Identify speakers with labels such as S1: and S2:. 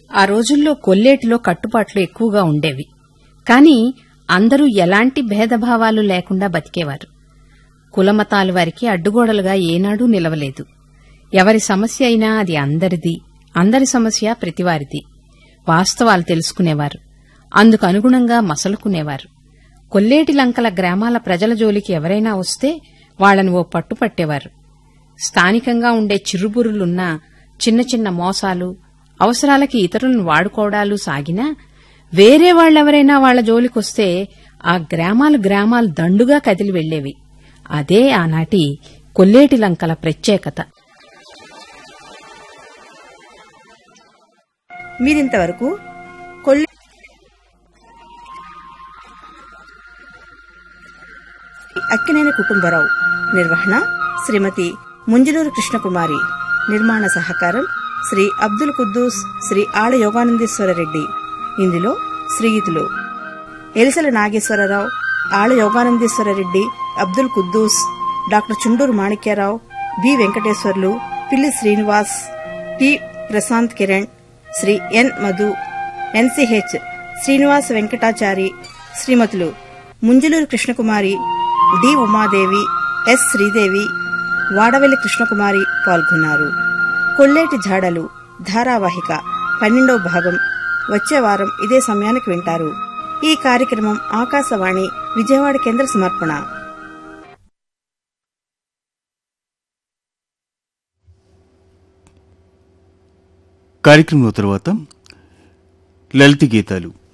S1: ఆ రోజుల్లో కొల్లేటిలో కట్టుబాట్లు ఎక్కువగా ఉండేవి కాని అందరూ ఎలాంటి భేదభావాలు లేకుండా బతికేవారు కులమతాలు వారికి అడ్డుగోడలుగా ఏనాడూ నిలవలేదు ఎవరి సమస్య అయినా అది అందరిది అందరి సమస్య ప్రతివారిది వాస్తవాలు తెలుసుకునేవారు అందుకు అనుగుణంగా మసలుకునేవారు కొల్లేటి లంకల గ్రామాల ప్రజల జోలికి ఎవరైనా వస్తే వాళ్లను ఓ పట్టుపట్టేవారు స్థానికంగా ఉండే చిరుబురులున్న చిన్న చిన్న మోసాలు అవసరాలకి ఇతరులను వాడుకోవడాలు సాగినా వేరే వాళ్ళెవరైనా వాళ్ల జోలికొస్తే ఆ గ్రామాలు గ్రామాలు దండుగా కదిలి వెళ్లేవి అదే ఆనాటి కొల్లేటి లంకల ప్రత్యేకత
S2: మీరింతవరకు కొల్లి అక్కినేని కుటుంబరావు నిర్వహణ శ్రీమతి ముంజలూరు కృష్ణకుమారి నిర్మాణ సహకారం శ్రీ అబ్దుల్ కుద్దూస్ శ్రీ ఆడ యోగానందేశ్వర రెడ్డి ఇందులో శ్రీయుతులు Elisala Nageswararao Alla Yoganandeswara Reddy Abdul Kuddus doctor Chunduru Manikyarao B Venkateswarlu Pilli Srinivas T Prashant Kiran Sri N Madhu NCH Srinivasa Venkatachari శ్రీమతులు ముంజలూరు కృష్ణకుమారి డి ఉమాదేవి ఎస్ శ్రీదేవి వాడవెల్లి కృష్ణకుమారి పాల్గొన్నారు కొల్లేటి జాడలు ధారావాహిక పన్నెండవ భాగం వచ్చే వారం ఇదే సమయానికి వింటారు ఈ కార్యక్రమం ఆకాశవాణి విజయవాడ కేంద్ర సమర్పణ
S3: కార్యక్రమం తర్వాత లలిత గీతాలు